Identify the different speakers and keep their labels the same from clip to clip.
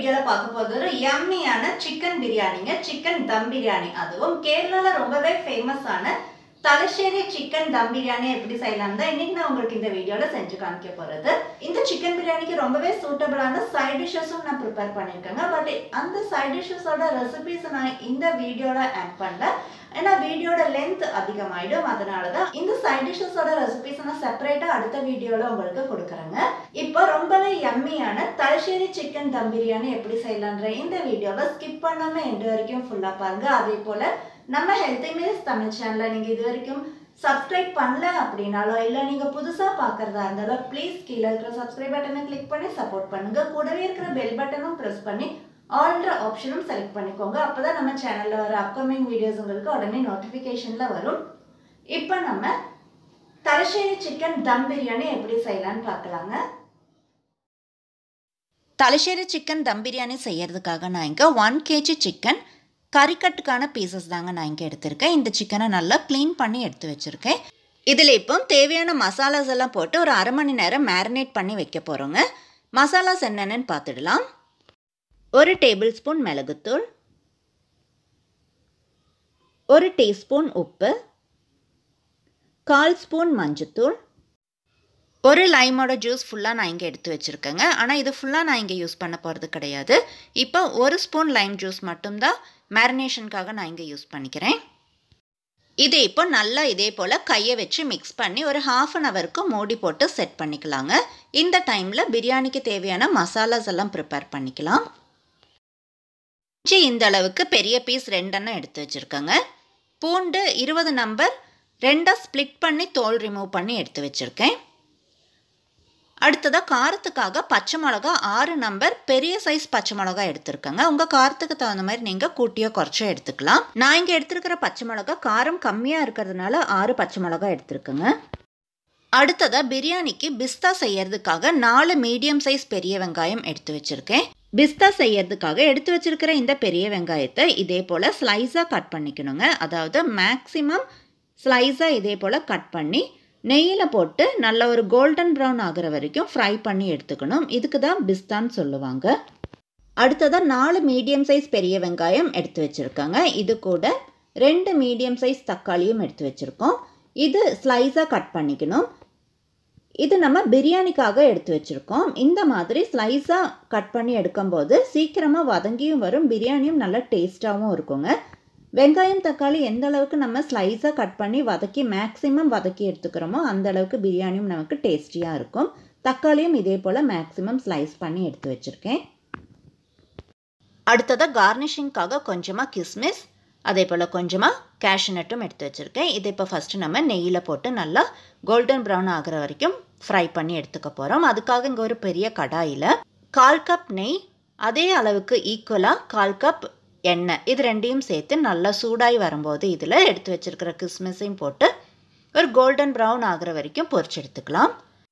Speaker 1: வீடியோவில் பார்க்க போகிறது ஒரு யம்மியான சிக்கன் பிரியாணிங்க சிக்கன் தம் பிரியாணி அதுவும் கேரளாவில் ரொம்பவே ஃபேமஸான தலശ്ശേരി சிக்கன் தம் பிரியாணி எப்படி செய்யலாம் தான் இன்னைக்கு நான் உங்களுக்கு இந்த வீடியோவில் செஞ்சு காமிக்க போகிறது இந்த சிக்கன் பிரியாணிக்கு ரொம்பவே சூட்டபிளான சைட் டிஷ்ஷஸும் நான் ப்ரிப்பேர் பண்ணியிருக்கேங்க பட் அந்த சைட் டிஷ்ஷஸோட ரெசிபிஸ் நான் இந்த வீடியோவில் ஆட் பண்ணல ஏன்னா வீடியோட லென்த் அதிகமாயிடும் அதனால தான் இந்த சைட் டிஷ்ஷஸோட ரெசிபிஸ் நான் செப்பரேட்டாக அடுத்த வீடியோவில் உங்களுக்கு கொடுக்குறேங்க இப்போ ரொம்பவே யம்மியான தலശ്ശേരി சிக்கன் தம் பிரியாணி எப்படி செய்யலான்ற இந்த வீடியோவை ஸ்கிப் பண்ணாம எண்டு வரைக்கும் ஃபுல்லாக பாருங்க அதே போல நம்ம ஹெல்த்தி மீல்ஸ் தமிழ் சேனலை நீங்கள் இது வரைக்கும் சப்ஸ்கிரைப் பண்ணல அப்படின்னாலோ இல்லை நீங்கள் புதுசாக பார்க்குறதா இருந்தாலும் ப்ளீஸ் கீழே இருக்கிற சப்ஸ்கிரைப் பட்டனை கிளிக் பண்ணி சப்போர்ட் பண்ணுங்க கூடவே இருக்கிற பெல் பட்டனும் ப்ரெஸ் பண்ணி ஆல்ன்ற ஆப்ஷனும் செலக்ட் பண்ணிக்கோங்க அப்போ தான் நம்ம சேனலில் வர அப்கமிங் வீடியோஸ் உங்களுக்கு உடனே நோட்டிஃபிகேஷனில் வரும் இப்போ நம்ம தலശ്ശേരി சிக்கன் தம் பிரியாணி எப்படி செய்யலான்னு பார்க்கலாங்க
Speaker 2: தலശ്ശേരി சிக்கன் தம் பிரியாணி செய்யறதுக்காக நான் இங்கே ஒன் கேஜி சிக்கன் கறிக்கட்டுக்கான பீசஸ் தாங்க நான் இங்கே எடுத்திருக்கேன் இந்த சிக்கனை நல்லா க்ளீன் பண்ணி எடுத்து வச்சுருக்கேன் இதில் இப்போ தேவையான மசாலாஸ் எல்லாம் போட்டு ஒரு அரை மணி நேரம் மேரினேட் பண்ணி வைக்க போகிறோங்க மசாலாஸ் என்னென்னு பார்த்துடலாம் ஒரு டேபிள் ஸ்பூன் மிளகுத்தூள் ஒரு டீஸ்பூன் உப்பு கால் ஸ்பூன் மஞ்சத்தூள் ஒரு லைமோட ஜூஸ் ஃபுல்லாக நான் இங்கே எடுத்து வச்சுருக்கேங்க ஆனால் இது ஃபுல்லாக நான் இங்கே யூஸ் பண்ண போகிறது கிடையாது இப்போ ஒரு ஸ்பூன் லைம் ஜூஸ் மட்டும்தான் மேரினேஷனுக்காக நான் இங்கே யூஸ் பண்ணிக்கிறேன் இது இப்போ நல்லா இதே போல் கையை வச்சு மிக்ஸ் பண்ணி ஒரு ஹாஃப் அன் ஹவருக்கு மூடி போட்டு செட் பண்ணிக்கலாங்க இந்த டைமில் பிரியாணிக்கு தேவையான மசாலாஸ் எல்லாம் ப்ரிப்பேர் பண்ணிக்கலாம் இஞ்சி இந்த அளவுக்கு பெரிய பீஸ் ரெண்டெண்ணம் எடுத்து வச்சுருக்கேங்க பூண்டு இருபது நம்பர் ரெண்டாக ஸ்ப்ளிட் பண்ணி தோல் ரிமூவ் பண்ணி எடுத்து வச்சுருக்கேன் அடுத்ததாக காரத்துக்காக பச்சை மிளகா ஆறு நம்பர் பெரிய சைஸ் பச்சை மிளகா எடுத்திருக்கேங்க உங்கள் காரத்துக்கு தகுந்த மாதிரி நீங்கள் கூட்டியோ குறைச்சோ எடுத்துக்கலாம் நான் இங்கே எடுத்துருக்கிற பச்சை மிளகா காரம் கம்மியாக இருக்கிறதுனால ஆறு பச்சை மிளகா எடுத்திருக்கேங்க அடுத்ததாக பிரியாணிக்கு பிஸ்தா செய்யறதுக்காக நாலு மீடியம் சைஸ் பெரிய வெங்காயம் எடுத்து வச்சுருக்கேன் பிஸ்தா செய்யறதுக்காக எடுத்து வச்சிருக்கிற இந்த பெரிய வெங்காயத்தை இதே போல் ஸ்லைஸாக கட் பண்ணிக்கணுங்க அதாவது மேக்ஸிமம் ஸ்லைஸாக இதே போல் கட் பண்ணி நெய்யில் போட்டு நல்ல ஒரு கோல்டன் ப்ரௌன் ஆகிற வரைக்கும் ஃப்ரை பண்ணி எடுத்துக்கணும் இதுக்கு தான் பிஸ்தான்னு சொல்லுவாங்க அடுத்ததாக நாலு மீடியம் சைஸ் பெரிய வெங்காயம் எடுத்து வச்சுருக்காங்க இது கூட ரெண்டு மீடியம் சைஸ் தக்காளியும் எடுத்து வச்சுருக்கோம் இது ஸ்லைஸாக கட் பண்ணிக்கணும் இது நம்ம பிரியாணிக்காக எடுத்து வச்சுருக்கோம் இந்த மாதிரி ஸ்லைஸாக கட் பண்ணி எடுக்கும்போது சீக்கிரமாக வதங்கியும் வரும் பிரியாணியும் நல்லா டேஸ்ட்டாகவும் இருக்குங்க வெங்காயம் தக்காளி எந்த அளவுக்கு நம்ம ஸ்லைஸாக கட் பண்ணி வதக்கி மேக்ஸிமம் வதக்கி எடுத்துக்கிறோமோ அந்த அளவுக்கு பிரியாணியும் நமக்கு டேஸ்டியாக இருக்கும் தக்காளியும் இதே போல் மேக்ஸிமம் ஸ்லைஸ் பண்ணி எடுத்து வச்சுருக்கேன் அடுத்ததாக கார்னிஷிங்காக கொஞ்சமாக கிஸ்மிஸ் அதே போல் கொஞ்சமாக கேஷ்நட்டும் எடுத்து வச்சுருக்கேன் இதை இப்போ ஃபஸ்ட்டு நம்ம நெய்யில் போட்டு நல்லா கோல்டன் ப்ரௌன் ஆகிற வரைக்கும் ஃப்ரை பண்ணி எடுத்துக்க போகிறோம் அதுக்காக இங்கே ஒரு பெரிய கடாயில் கால் கப் நெய் அதே அளவுக்கு ஈக்குவலாக கால் கப் எண்ணெய் இது ரெண்டையும் சேர்த்து நல்லா சூடாகி வரும்போது இதில் எடுத்து வச்சுருக்கிற கிஸ்மிஸையும் போட்டு ஒரு கோல்டன் ப்ரௌன் ஆகிற வரைக்கும் பொரிச்சு எடுத்துக்கலாம்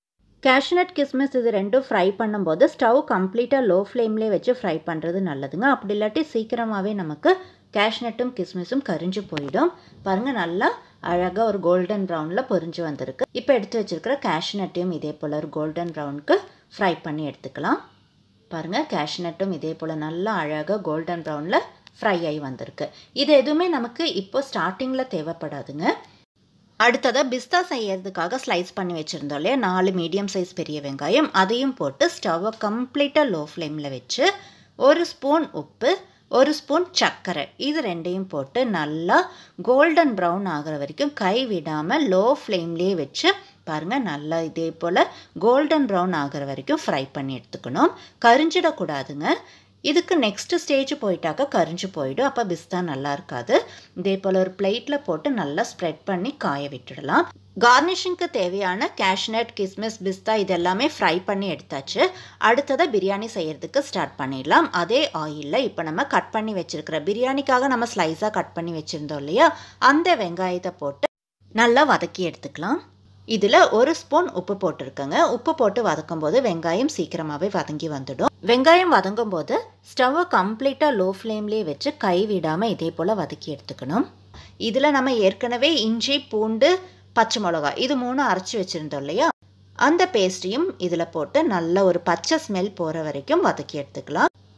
Speaker 2: கேஷ்நட் கிஸ்மிஸ் இது ரெண்டும் ஃப்ரை பண்ணும்போது ஸ்டவ் கம்ப்ளீட்டாக லோ ஃப்ளேம்லேயே வச்சு ஃப்ரை பண்ணுறது நல்லதுங்க அப்படி இல்லாட்டி சீக்கிரமாகவே நமக்கு கேஷ்நட்டும் கிஸ்மிஸும் கரிஞ்சு போயிடும் பாருங்கள் நல்லா அழகாக ஒரு கோல்டன் ப்ரௌனில் பொரிஞ்சு வந்திருக்கு இப்போ எடுத்து வச்சுருக்கிற கேஷ்நட்டையும் இதே போல் ஒரு கோல்டன் ப்ரௌனுக்கு ஃப்ரை பண்ணி எடுத்துக்கலாம் பாருங்கள் கேஷ்நட்டும் இதே போல் நல்லா அழகாக கோல்டன் ப்ரௌனில் ஃப்ரை ஆகி வந்திருக்கு இது எதுவுமே நமக்கு இப்போ ஸ்டார்டிங்கில் தேவைப்படாதுங்க அடுத்ததாக பிஸ்தா செய்யறதுக்காக ஸ்லைஸ் பண்ணி வச்சுருந்தோம் இல்லையா நாலு மீடியம் சைஸ் பெரிய வெங்காயம் அதையும் போட்டு ஸ்டவ்வை கம்ப்ளீட்டாக லோ ஃப்ளேமில் வச்சு ஒரு ஸ்பூன் உப்பு ஒரு ஸ்பூன் சர்க்கரை இது ரெண்டையும் போட்டு நல்லா கோல்டன் ப்ரௌன் ஆகிற வரைக்கும் கை விடாமல் லோ ஃப்ளேம்லேயே வச்சு பாருங்கள் நல்லா இதே போல் கோல்டன் ப்ரௌன் ஆகிற வரைக்கும் ஃப்ரை பண்ணி எடுத்துக்கணும் கரிஞ்சிடக்கூடாதுங்க இதுக்கு நெக்ஸ்ட் ஸ்டேஜ் போயிட்டாக்க கரிஞ்சு போயிடும் அப்போ பிஸ்தா நல்லா இருக்காது இதே போல் ஒரு பிளேட்டில் போட்டு நல்லா ஸ்ப்ரெட் பண்ணி காய விட்டுடலாம் கார்னிஷிங்க்கு தேவையான கேஷ்நட் கிஸ்மிஸ் பிஸ்தா இதெல்லாமே ஃப்ரை பண்ணி எடுத்தாச்சு அடுத்ததாக பிரியாணி செய்யறதுக்கு ஸ்டார்ட் பண்ணிடலாம் அதே ஆயிலில் இப்போ நம்ம கட் பண்ணி வச்சுருக்கிற பிரியாணிக்காக நம்ம ஸ்லைஸாக கட் பண்ணி வச்சுருந்தோம் இல்லையா அந்த வெங்காயத்தை போட்டு நல்லா வதக்கி எடுத்துக்கலாம் இதில் ஒரு ஸ்பூன் உப்பு போட்டிருக்கேங்க உப்பு போட்டு வதக்கும் போது வெங்காயம் சீக்கிரமாகவே வதங்கி வந்துடும் வெங்காயம் வதங்கும் போது ஸ்டவ்வை கம்ப்ளீட்டாக லோ ஃப்ளேம்லேயே வச்சு கை விடாமல் இதே போல் வதக்கி எடுத்துக்கணும் இதில் நம்ம ஏற்கனவே இஞ்சி பூண்டு பச்சை மிளகா இது மூணும் அரைச்சி வச்சுருந்தோம் இல்லையா அந்த பேஸ்ட்டையும் இதில் போட்டு நல்ல ஒரு பச்சை ஸ்மெல் போகிற வரைக்கும் வதக்கி எடுத்துக்கலாம்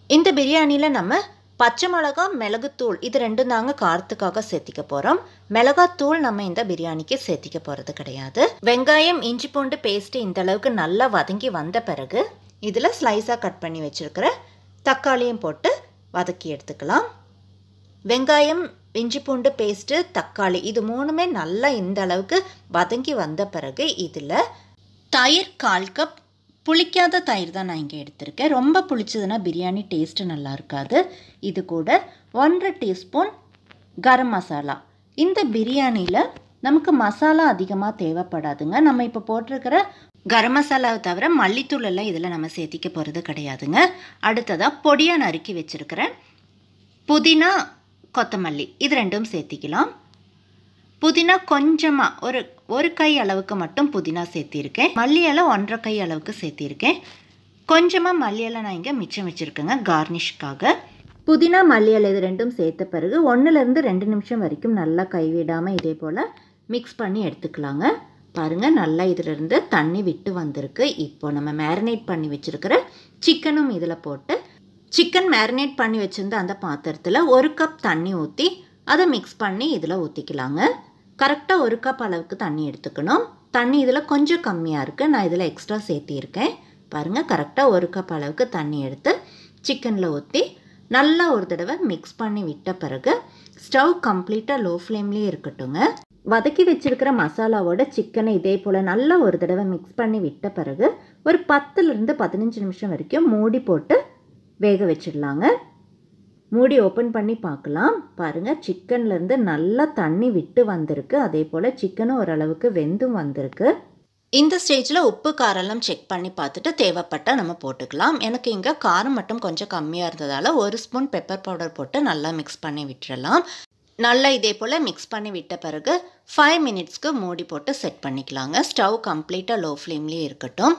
Speaker 2: இந்த பிரியாணியில் நம்ம பச்சை மிளகா மிளகுத்தூள் இது ரெண்டும் தாங்க காரத்துக்காக சேர்த்திக்க போகிறோம் மிளகாத்தூள் நம்ம இந்த பிரியாணிக்கு சேர்த்திக்க போகிறது கிடையாது வெங்காயம் இஞ்சி பூண்டு பேஸ்ட்டு இந்த அளவுக்கு நல்லா வதங்கி வந்த பிறகு இதில் ஸ்லைஸாக கட் பண்ணி வச்சுருக்கிற தக்காளியும் போட்டு வதக்கி எடுத்துக்கலாம் வெங்காயம் இஞ்சி பூண்டு பேஸ்ட்டு தக்காளி இது மூணுமே நல்லா இந்த அளவுக்கு வதங்கி வந்த பிறகு இதில் தயிர் கால் கப் புளிக்காத தயிர் தான் நான் இங்கே எடுத்திருக்கேன் ரொம்ப புளிச்சதுன்னா பிரியாணி டேஸ்ட்டு நல்லா இருக்காது இது கூட ஒன்றரை டீஸ்பூன் கரம் மசாலா இந்த பிரியாணியில் நமக்கு மசாலா அதிகமாக தேவைப்படாதுங்க நம்ம இப்போ போட்டிருக்கிற கரம் மசாலாவை தவிர மல்லித்தூள் எல்லாம் இதில் நம்ம சேர்த்திக்க போகிறது கிடையாதுங்க அடுத்ததாக பொடியாக நறுக்கி வச்சுருக்கிறேன் புதினா கொத்தமல்லி இது ரெண்டும் சேர்த்திக்கலாம் புதினா கொஞ்சமாக ஒரு ஒரு கை அளவுக்கு மட்டும் புதினா சேர்த்திருக்கேன் மல்லி இலை ஒன்றரை கை அளவுக்கு சேர்த்திருக்கேன் கொஞ்சமாக மல்லி இலை நான் இங்கே மிச்சம் வச்சுருக்கேங்க கார்னிஷ்காக புதினா மல்லி இலை இது ரெண்டும் சேர்த்த பிறகு ஒன்றுலேருந்து ரெண்டு நிமிஷம் வரைக்கும் நல்லா கைவிடாமல் இதே போல் மிக்ஸ் பண்ணி எடுத்துக்கலாங்க பாருங்கள் நல்லா இதிலிருந்து தண்ணி விட்டு வந்திருக்கு இப்போ நம்ம மேரினேட் பண்ணி வச்சுருக்கிற சிக்கனும் இதில் போட்டு சிக்கன் மேரினேட் பண்ணி வச்சுருந்த அந்த பாத்திரத்தில் ஒரு கப் தண்ணி ஊற்றி அதை மிக்ஸ் பண்ணி இதில் ஊற்றிக்கலாங்க கரெக்டாக ஒரு கப் அளவுக்கு தண்ணி எடுத்துக்கணும் தண்ணி இதில் கொஞ்சம் கம்மியாக இருக்குது நான் இதில் எக்ஸ்ட்ரா சேர்த்திருக்கேன் பாருங்கள் கரெக்டாக ஒரு கப் அளவுக்கு தண்ணி எடுத்து சிக்கனில் ஊற்றி நல்லா ஒரு தடவை மிக்ஸ் பண்ணி விட்ட பிறகு ஸ்டவ் கம்ப்ளீட்டாக லோ ஃப்ளேம்லேயே இருக்கட்டுங்க வதக்கி வச்சுருக்கிற மசாலாவோட சிக்கனை இதே போல் நல்லா ஒரு தடவை மிக்ஸ் பண்ணி விட்ட பிறகு ஒரு பத்துலேருந்து பதினஞ்சு நிமிஷம் வரைக்கும் மூடி போட்டு வேக வச்சிடலாங்க மூடி ஓப்பன் பண்ணி பார்க்கலாம் பாருங்கள் சிக்கன்லேருந்து நல்லா தண்ணி விட்டு வந்திருக்கு அதே போல் சிக்கனும் ஓரளவுக்கு வெந்தும் வந்திருக்கு இந்த ஸ்டேஜில் உப்பு காரெல்லாம் செக் பண்ணி பார்த்துட்டு தேவைப்பட்டால் நம்ம போட்டுக்கலாம் எனக்கு இங்கே காரம் மட்டும் கொஞ்சம் கம்மியாக இருந்ததால் ஒரு ஸ்பூன் பெப்பர் பவுடர் போட்டு நல்லா மிக்ஸ் பண்ணி விட்டுறலாம் நல்லா இதே போல் மிக்ஸ் பண்ணி விட்ட பிறகு ஃபைவ் மினிட்ஸ்க்கு மூடி போட்டு செட் பண்ணிக்கலாங்க ஸ்டவ் கம்ப்ளீட்டாக லோ ஃப்ளேம்லேயே இருக்கட்டும்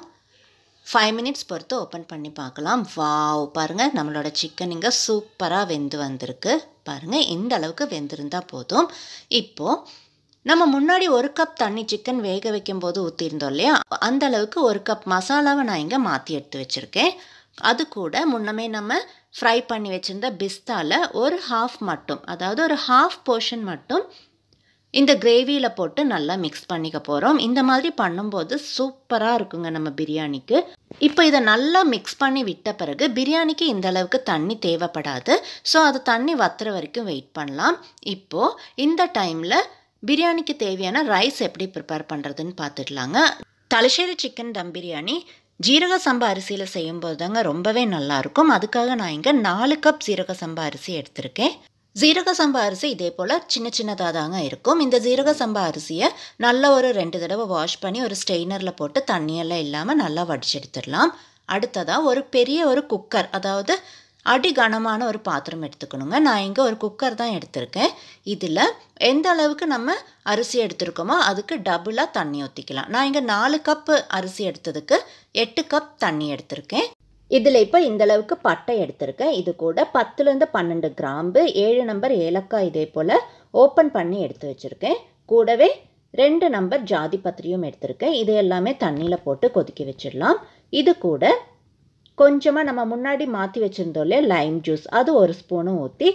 Speaker 2: ஃபைவ் மினிட்ஸ் பொறுத்து ஓப்பன் பண்ணி பார்க்கலாம் வாவ் பாருங்கள் நம்மளோட சிக்கன் இங்கே சூப்பராக வெந்து வந்திருக்கு பாருங்கள் இந்த அளவுக்கு வெந்திருந்தால் போதும் இப்போது நம்ம முன்னாடி ஒரு கப் தண்ணி சிக்கன் வேக வைக்கும் போது ஊற்றிருந்தோம் இல்லையா அந்த அளவுக்கு ஒரு கப் மசாலாவை நான் இங்கே மாற்றி எடுத்து வச்சுருக்கேன் அது கூட முன்னமே நம்ம ஃப்ரை பண்ணி வச்சுருந்த பிஸ்தாவில் ஒரு ஹாஃப் மட்டும் அதாவது ஒரு ஹாஃப் போர்ஷன் மட்டும் இந்த கிரேவியில் போட்டு நல்லா மிக்ஸ் பண்ணிக்க போகிறோம் இந்த மாதிரி பண்ணும்போது சூப்பராக இருக்குங்க நம்ம பிரியாணிக்கு இப்போ இதை நல்லா மிக்ஸ் பண்ணி விட்ட பிறகு பிரியாணிக்கு இந்த அளவுக்கு தண்ணி தேவைப்படாது ஸோ அது தண்ணி வத்துற வரைக்கும் வெயிட் பண்ணலாம் இப்போது இந்த டைமில் பிரியாணிக்கு தேவையான ரைஸ் எப்படி ப்ரிப்பேர் பண்ணுறதுன்னு பார்த்துடலாங்க தலசேரி சிக்கன் தம் பிரியாணி ஜீரக சம்பா அரிசியில் செய்யும்போது தாங்க ரொம்பவே நல்லாயிருக்கும் அதுக்காக நான் இங்கே நாலு கப் ஜீரக சம்பா அரிசி எடுத்திருக்கேன் ஜீரக சம்பா அரிசி இதே போல் சின்ன சின்னதாக தாங்க இருக்கும் இந்த ஜீரக சம்பா அரிசியை நல்லா ஒரு ரெண்டு தடவை வாஷ் பண்ணி ஒரு ஸ்டெய்னரில் போட்டு தண்ணியெல்லாம் இல்லாமல் நல்லா வடிச்சு எடுத்துடலாம் அடுத்ததாக ஒரு பெரிய ஒரு குக்கர் அதாவது அடி கனமான ஒரு பாத்திரம் எடுத்துக்கணுங்க நான் இங்கே ஒரு குக்கர் தான் எடுத்திருக்கேன் இதில் எந்த அளவுக்கு நம்ம அரிசி எடுத்திருக்கோமோ அதுக்கு டபுளாக தண்ணி ஊற்றிக்கலாம் நான் இங்கே நாலு கப்பு அரிசி எடுத்ததுக்கு எட்டு கப் தண்ணி எடுத்திருக்கேன் இதில் இப்போ இந்த அளவுக்கு பட்டை எடுத்திருக்கேன் இது கூட பத்துலேருந்து பன்னெண்டு கிராம்பு ஏழு நம்பர் ஏலக்காய் இதே போல் ஓப்பன் பண்ணி எடுத்து வச்சுருக்கேன் கூடவே ரெண்டு நம்பர் ஜாதி பத்திரியும் எடுத்திருக்கேன் இது எல்லாமே தண்ணியில் போட்டு கொதிக்க வச்சிடலாம் இது கூட கொஞ்சமாக நம்ம முன்னாடி மாற்றி வச்சுருந்தோம் இல்லையா லைம் ஜூஸ் அது ஒரு ஸ்பூனும் ஊற்றி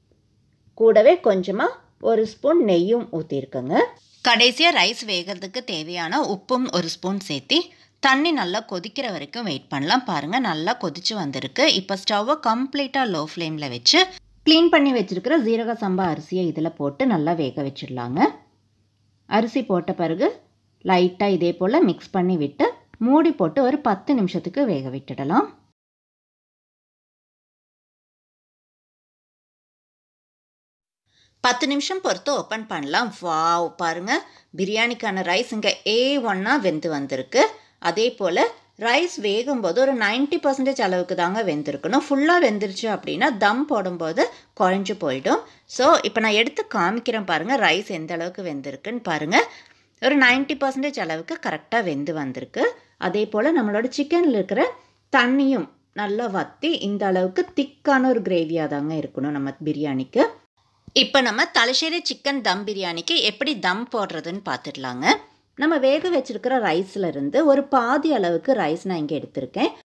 Speaker 2: கூடவே கொஞ்சமாக ஒரு ஸ்பூன் நெய்யும் ஊற்றிருக்கேங்க கடைசியாக ரைஸ் வேகிறதுக்கு தேவையான உப்பும் ஒரு ஸ்பூன் சேர்த்தி தண்ணி நல்லா கொதிக்கிற வரைக்கும் வெயிட் பண்ணலாம் பாருங்கள் நல்லா கொதிச்சு வந்திருக்கு இப்போ ஸ்டவ்வை கம்ப்ளீட்டாக லோ ஃப்ளேமில் வச்சு க்ளீன் பண்ணி வச்சுருக்கிற ஜீரக சம்பா அரிசியை இதில் போட்டு நல்லா வேக வச்சிடலாங்க அரிசி போட்ட பிறகு லைட்டாக இதே போல் மிக்ஸ் பண்ணி விட்டு மூடி போட்டு ஒரு பத்து நிமிஷத்துக்கு வேக விட்டுடலாம் பத்து நிமிஷம் பொறுத்து ஓப்பன் பண்ணலாம் வாவ் பாருங்கள் பிரியாணிக்கான ரைஸ் இங்கே ஏ ஒன்னாக வெந்து வந்திருக்கு அதே போல் ரைஸ் வேகும்போது ஒரு நைன்ட்டி பர்சன்டேஜ் அளவுக்கு தாங்க வெந்திருக்கணும் ஃபுல்லாக வெந்துருச்சு அப்படின்னா தம் போடும்போது குழஞ்சு போயிடும் ஸோ இப்போ நான் எடுத்து காமிக்கிறேன் பாருங்கள் ரைஸ் எந்த அளவுக்கு வெந்திருக்குன்னு பாருங்கள் ஒரு நைன்ட்டி பர்சன்டேஜ் அளவுக்கு கரெக்டாக வெந்து வந்திருக்கு அதே போல் நம்மளோட சிக்கனில் இருக்கிற தண்ணியும் நல்லா வற்றி இந்த அளவுக்கு திக்கான ஒரு கிரேவியாக தாங்க இருக்கணும் நம்ம பிரியாணிக்கு இப்போ நம்ம தலசேரி சிக்கன் தம் பிரியாணிக்கு எப்படி தம் போடுறதுன்னு பார்த்துடலாங்க நம்ம வேக வச்சிருக்கிற ரைஸில் இருந்து ஒரு பாதி அளவுக்கு ரைஸ் நான் இங்கே எடுத்திருக்கேன்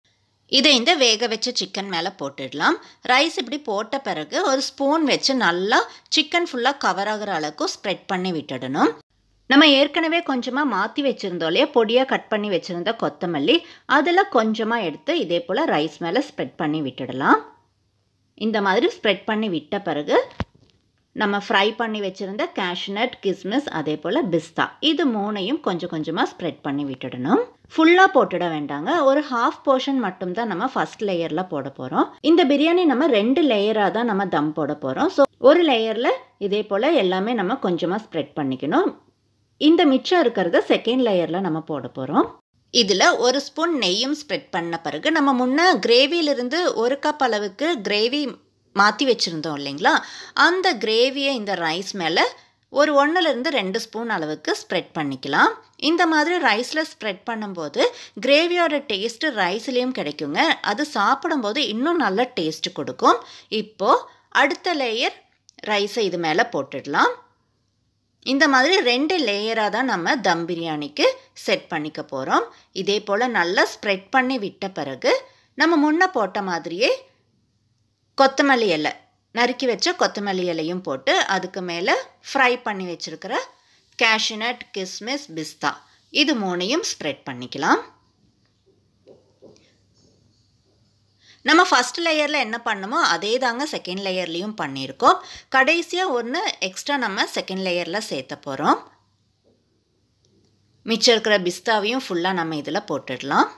Speaker 2: இதை இந்த வேக வச்ச சிக்கன் மேலே போட்டுடலாம் ரைஸ் இப்படி போட்ட பிறகு ஒரு ஸ்பூன் வச்சு நல்லா சிக்கன் ஃபுல்லாக கவர் ஆகிற அளவுக்கு ஸ்ப்ரெட் பண்ணி விட்டுடணும் நம்ம ஏற்கனவே கொஞ்சமாக மாற்றி வச்சுருந்தோம் இல்லையா பொடியாக கட் பண்ணி வச்சுருந்த கொத்தமல்லி அதில் கொஞ்சமாக எடுத்து இதே போல் ரைஸ் மேலே ஸ்ப்ரெட் பண்ணி விட்டுடலாம் இந்த மாதிரி ஸ்ப்ரெட் பண்ணி விட்ட பிறகு நம்ம ஃப்ரை பண்ணி வச்சுருந்த கேஷ்நட் கிஸ்மிஸ் அதே போல் பிஸ்தா இது மூணையும் கொஞ்சம் கொஞ்சமாக ஸ்ப்ரெட் பண்ணி விட்டுடணும் ஃபுல்லாக போட்டுட வேண்டாங்க ஒரு ஹாஃப் போர்ஷன் மட்டும்தான் நம்ம ஃபஸ்ட் லேயரில் போட போகிறோம் இந்த பிரியாணி நம்ம ரெண்டு லேயராக தான் நம்ம தம் போட போகிறோம் ஸோ ஒரு லேயரில் இதே போல் எல்லாமே நம்ம கொஞ்சமாக ஸ்ப்ரெட் பண்ணிக்கணும் இந்த மிச்சம் இருக்கிறத செகண்ட் லேயரில் நம்ம போட போகிறோம் இதில் ஒரு ஸ்பூன் நெய்யும் ஸ்ப்ரெட் பண்ண பிறகு நம்ம முன்னே கிரேவியிலிருந்து ஒரு கப் அளவுக்கு கிரேவி மாற்றி வச்சுருந்தோம் இல்லைங்களா அந்த கிரேவியை இந்த ரைஸ் மேலே ஒரு ஒன்றுலேருந்து ரெண்டு ஸ்பூன் அளவுக்கு ஸ்ப்ரெட் பண்ணிக்கலாம் இந்த மாதிரி ரைஸில் ஸ்ப்ரெட் பண்ணும்போது கிரேவியோட டேஸ்ட்டு ரைஸ்லேயும் கிடைக்குங்க அது சாப்பிடும்போது இன்னும் நல்ல டேஸ்ட்டு கொடுக்கும் இப்போது அடுத்த லேயர் ரைஸை இது மேலே போட்டுடலாம் இந்த மாதிரி ரெண்டு லேயராக தான் நம்ம தம் பிரியாணிக்கு செட் பண்ணிக்க போகிறோம் இதே போல் நல்லா ஸ்ப்ரெட் பண்ணி விட்ட பிறகு நம்ம முன்ன போட்ட மாதிரியே கொத்தமல்லி இலை நறுக்கி வச்ச கொத்தமல்லி இலையும் போட்டு அதுக்கு மேலே ஃப்ரை பண்ணி வச்சுருக்கிற கேஷ்யூநட் கிஸ்மிஸ் பிஸ்தா இது மூணையும் ஸ்ப்ரெட் பண்ணிக்கலாம் நம்ம ஃபஸ்ட் லேயரில் என்ன பண்ணமோ அதே தாங்க செகண்ட் லேயர்லேயும் பண்ணியிருக்கோம் கடைசியாக ஒன்று எக்ஸ்ட்ரா நம்ம செகண்ட் லேயரில் சேர்த்த போகிறோம் மிச்சம் இருக்கிற பிஸ்தாவையும் ஃபுல்லாக நம்ம இதில் போட்டுடலாம்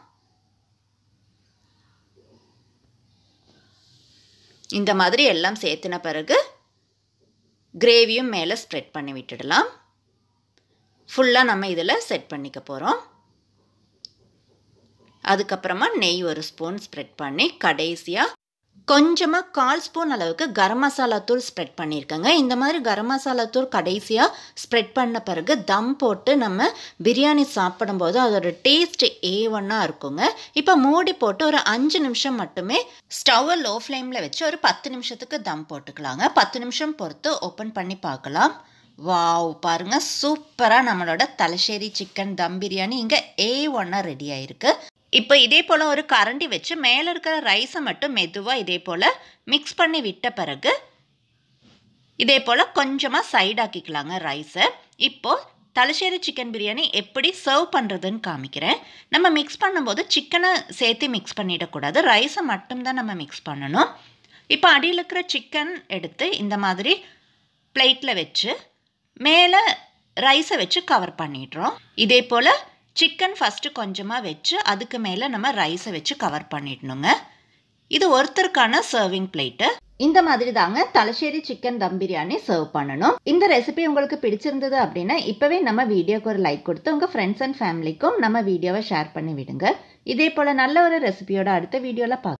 Speaker 2: இந்த மாதிரி எல்லாம் சேர்த்துன பிறகு கிரேவியும் மேலே ஸ்ப்ரெட் பண்ணி விட்டுடலாம் ஃபுல்லாக நம்ம இதில் செட் பண்ணிக்க போகிறோம் அதுக்கப்புறமா நெய் ஒரு ஸ்பூன் ஸ்ப்ரெட் பண்ணி கடைசியாக கொஞ்சமாக கால் ஸ்பூன் அளவுக்கு கரம் மசாலா தூள் ஸ்ப்ரெட் பண்ணியிருக்கேங்க இந்த மாதிரி கரம் மசாலா தூள் கடைசியாக ஸ்ப்ரெட் பண்ண பிறகு தம் போட்டு நம்ம பிரியாணி சாப்பிடும்போது அதோட டேஸ்ட் ஏ ஒன்னாக இருக்குங்க இப்போ மூடி போட்டு ஒரு அஞ்சு நிமிஷம் மட்டுமே ஸ்டவ்வை லோ ஃப்ளேமில் வச்சு ஒரு பத்து நிமிஷத்துக்கு தம் போட்டுக்கலாங்க பத்து நிமிஷம் பொறுத்து ஓப்பன் பண்ணி பார்க்கலாம் வாவ் பாருங்க சூப்பராக நம்மளோட தலശ്ശേരി சிக்கன் தம் பிரியாணி இங்கே ஏ ஒன்னாக ரெடி ஆயிருக்கு இப்போ இதே போல் ஒரு கரண்டி வச்சு மேலே இருக்கிற ரைஸை மட்டும் மெதுவாக இதே போல் மிக்ஸ் பண்ணி விட்ட பிறகு இதே போல் கொஞ்சமாக சைடாக்கிக்கலாங்க ரைஸை இப்போது தலശ്ശേരി சிக்கன் பிரியாணி எப்படி சர்வ் பண்ணுறதுன்னு காமிக்கிறேன் நம்ம மிக்ஸ் பண்ணும்போது சிக்கனை சேர்த்து மிக்ஸ் பண்ணிடக்கூடாது ரைஸை மட்டும்தான் நம்ம மிக்ஸ் பண்ணணும் இப்போ அடியில் இருக்கிற சிக்கன் எடுத்து இந்த மாதிரி பிளேட்டில் வச்சு மேலே ரைஸை வச்சு கவர் பண்ணிடுறோம் இதே போல் சிக்கன் ஃபஸ்ட்டு கொஞ்சமாக வச்சு அதுக்கு மேலே நம்ம ரைஸை வச்சு கவர் பண்ணிடணுங்க இது ஒருத்தருக்கான சர்விங் பிளேட்டு இந்த மாதிரி தாங்க தலശ്ശേരി சிக்கன் தம் பிரியாணி சர்வ் பண்ணணும் இந்த ரெசிபி உங்களுக்கு பிடிச்சிருந்தது அப்படின்னா இப்போவே நம்ம வீடியோக்கு ஒரு லைக் கொடுத்து உங்கள் ஃப்ரெண்ட்ஸ் அண்ட் ஃபேமிலிக்கும் நம்ம வீடியோவை ஷேர் பண்ணி விடுங்க இதே போல் நல்ல ஒரு ரெசிபியோட அடுத்த வீடியோவில் பார்க்க